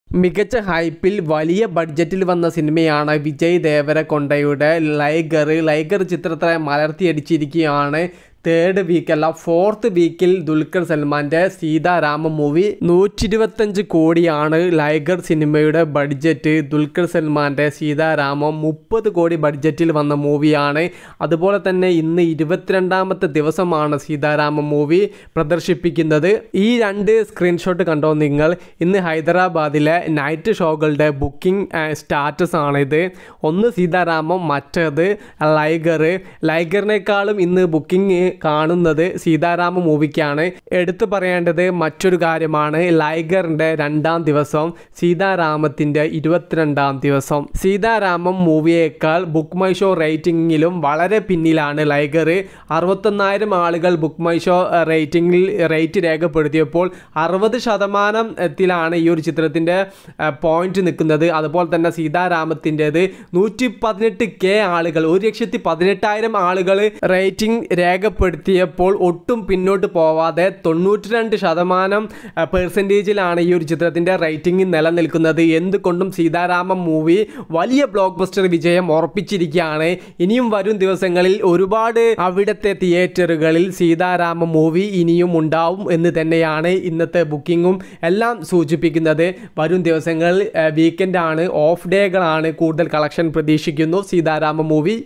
മികച്ച ഹൈപ്പിൽ വലിയ ബഡ്ജറ്റിൽ വന്ന സിനിമയാണ് വിജയ് ദേവരകൊണ്ടയുടെ ലൈഗർ ലൈഗർ ചിത്രത്തെ മലർത്തിയടിച്ചിരിക്കുകയാണ് തേർഡ് വീക്കല്ല ഫോർത്ത് വീക്കിൽ ദുൽഖർ സൽമാൻ്റെ സീതാരാമ മൂവി നൂറ്റി ഇരുപത്തഞ്ച് കോടിയാണ് ലൈഗർ സിനിമയുടെ ബഡ്ജറ്റ് ദുൽഖർ സൽമാൻ്റെ സീതാരാമം മുപ്പത് കോടി ബഡ്ജറ്റിൽ വന്ന മൂവിയാണ് അതുപോലെ തന്നെ ഇന്ന് ഇരുപത്തിരണ്ടാമത്തെ ദിവസമാണ് സീതാരാമ മൂവി പ്രദർശിപ്പിക്കുന്നത് ഈ രണ്ട് സ്ക്രീൻഷോട്ട് കണ്ടോ നിങ്ങൾ ഇന്ന് ഹൈദരാബാദിലെ നൈറ്റ് ഷോകളുടെ ബുക്കിംഗ് സ്റ്റാറ്റസ് ആണിത് ഒന്ന് സീതാരാമം മറ്റേത് ലൈഗർ ലൈഗറിനേക്കാളും ഇന്ന് ബുക്കിംഗ് കാണുന്നത് സീതാരാമ മൂവിക്കാണ് എടുത്തു പറയേണ്ടത് മറ്റൊരു കാര്യമാണ് ലൈഗറിൻ്റെ രണ്ടാം ദിവസം സീതാരാമത്തിൻ്റെ ഇരുപത്തിരണ്ടാം ദിവസം സീതാരാമം മൂവിയേക്കാൾ ബുക്ക് മൈ ഷോ റേറ്റിംഗിലും വളരെ പിന്നിലാണ് ലൈഗർ അറുപത്തൊന്നായിരം ആളുകൾ ബുക്ക് മൈ ഷോ റേറ്റിംഗിൽ റേറ്റ് രേഖപ്പെടുത്തിയപ്പോൾ അറുപത് ശതമാനത്തിലാണ് ഈ ഒരു ചിത്രത്തിൻ്റെ പോയിന്റ് നിൽക്കുന്നത് അതുപോലെ തന്നെ സീതാരാമത്തിൻ്റെത് നൂറ്റി പതിനെട്ട് കെ ആളുകൾ ഒരു ലക്ഷത്തി പതിനെട്ടായിരം ആളുകൾ റേറ്റിംഗ് രേഖപ്പെടുത്തിയപ്പോൾ ഒട്ടും പിന്നോട്ട് പോവാതെ തൊണ്ണൂറ്റി രണ്ട് ശതമാനം പെർസെൻറ്റേജിലാണ് ഈ ഒരു ചിത്രത്തിൻ്റെ റേറ്റിംഗ് നിലനിൽക്കുന്നത് എന്തുകൊണ്ടും സീതാരാമം മൂവി വലിയ ബ്ലോക്ക് ബസ്റ്റർ വിജയം ഉറപ്പിച്ചിരിക്കുകയാണ് ഇനിയും വരും ദിവസങ്ങളിൽ ഒരുപാട് അവിടുത്തെ തിയേറ്ററുകളിൽ സീതാരാമ മൂവി ഇനിയും ഉണ്ടാവും എന്ന് തന്നെയാണ് ഇന്നത്തെ ബുക്കിങ്ങും എല്ലാം സൂചിപ്പിക്കുന്നത് വരും ദിവസങ്ങളിൽ വീക്കെൻഡാണ് ഓഫ് ഡേകളാണ് കൂടുതൽ കളക്ഷൻ പ്രതീക്ഷിക്കുന്നു സീതാരാമ മൂവി